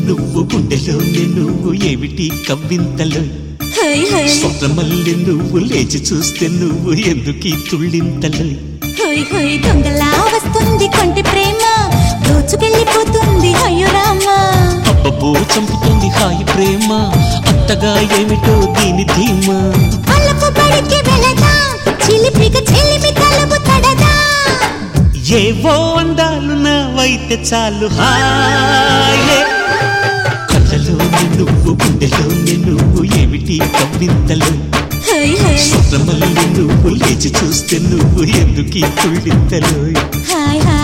నువ్వు గుండెలో నువ్వు ఏమిటి కవ్వింతలు హై హై స్వప్నమల్లి నువ్వు లేచి చూస్తే నువ్వు ఎందుకీ తుళ్ళింతలు హై హై దొంగలా వస్తుంది కొంటి ప్రేమ దోచుకెళ్ళిపోతుంది అయ్యో రామా అబ్బబ్బో చంపుతుంది హాయి ప్రేమ అంతగా ఏమిటో దీని ధీమా అల్లపు బడికి వెళదా చిలిపిగా చెలిమి తలపు తడదా ఏవో అందాలు నావైతే చాలు హాయే కళ్ళలో నువ్వు గుండెలో నువ్వు ఏమిటి కవ్వింతలు హై హై స్వప్నమల్లి నువ్వు లేచి చూస్తే నువ్వు ఎందుకీ తుళ్ళింతలు హాయ్ హాయ్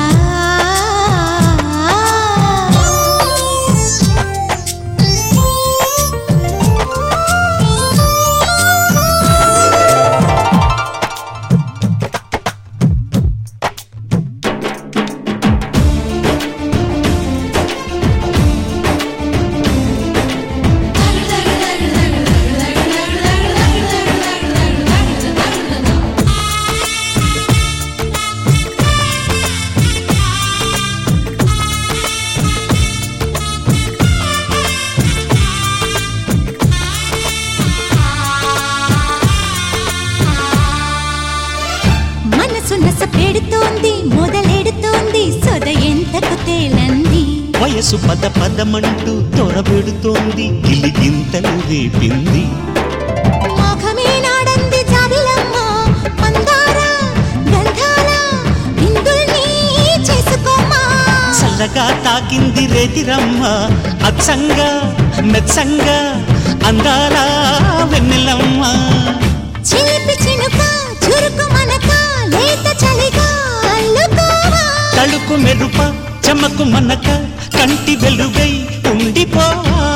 మనసు నస పెడుతోంది మొదలెడుతోంది సొద ఎంతకు తేలంది వయసు పద పదమంటూ తొరబెడుతోంది గిలిగింతలు రేపింది మోఖమే నాడంది జాబిలమ్మ మందార గంధాల విందుల్ని చేసుకోమా చల్లగా తాకింది రేతిరమ్మ అచ్చంగా మెచ్చంగా అందాల వెన్నెలమ్మ చిలిపి చినుక చురుకు మనక లేత చలిగా అల్లుకోవా తళుకు మెరుప చెమకు మనక కంటి వెలుగై ఉండిపోవా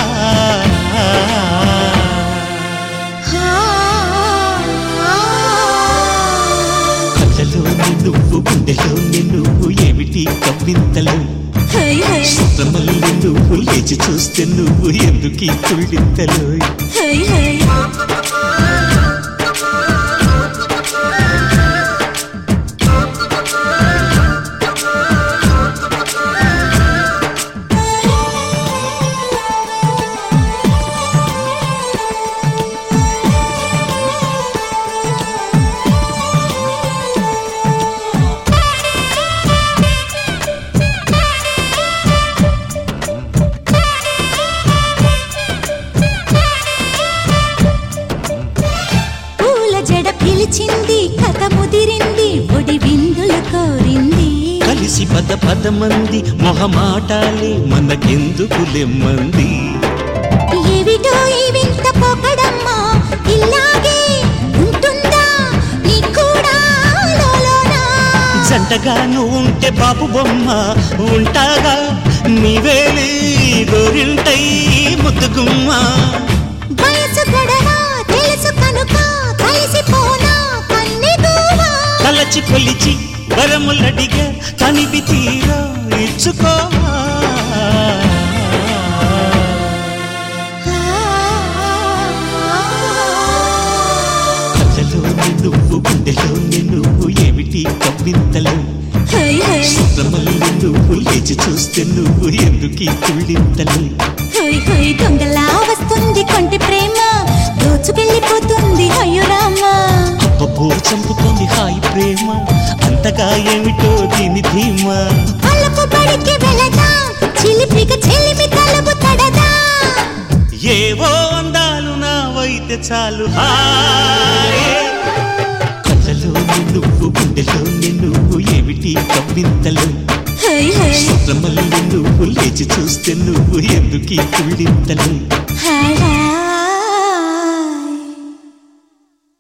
కళ్ళలో నువ్వు గుండెలో నువ్వు ఏమిటి కవ్వింతలు హై హై స్వప్నమల్లి నువ్వు లేచి చూస్తే నువ్వు ఎందుకీ తుళ్ళింతలు హై హై పూల జడ పిలిచింది కథ ముదిరింది ఒడి విందులు కోరింది కలిసి పద పదమంది మొహమాటాలే మనకెందుకు లెమ్మంది ఏవిటో ఈ వింత పోకడమ్మా ఇలాగే ఉంటుందా నీ కూడా లోలోనా జంటగా నువ్వు ఉంటే బాబు బొమ్మ ఉంటాగా నీవేలి గోరింటై ముద్దుగుమ్మ వయసు గొడవ తెలుసు కనుక కలిసిపోనా కన్నెగోవా తలచి కొలిచి వరములడిగా తనివి తీరా ఇచ్చుకోవా కళ్ళలో నువ్వు గుండెలో నువ్వు ఏమిటి కవ్వింతలు హై హై స్వప్నమల్లి నువ్వు లేచి చూస్తే నువ్వు ఎందుకీ తుళ్ళింతలు హై హై దొంగలా వస్తుంది కొంటి ప్రేమ దోచుకెళ్ళిపోతుంది అయ్యో రామా అబ్బబ్బో చంపుతోంది హాయి ప్రేమ అంతగా ఏమిటో దీని ధీమా అల్లపు బడికి వెళదా చిలిపిగా చెలిమి తలపు తడదా ఏవో అందాలు నావైతే చాలు హాయే కళ్ళలో నువ్వు గుండెలో నువ్వు ఏమిటి కవ్వింతలు హై హై స్వప్నమల్లి నువ్వు లేచి చూస్తే నువ్వు ఎందుకీ తుళ్ళింతలు హాయ్ హాయ్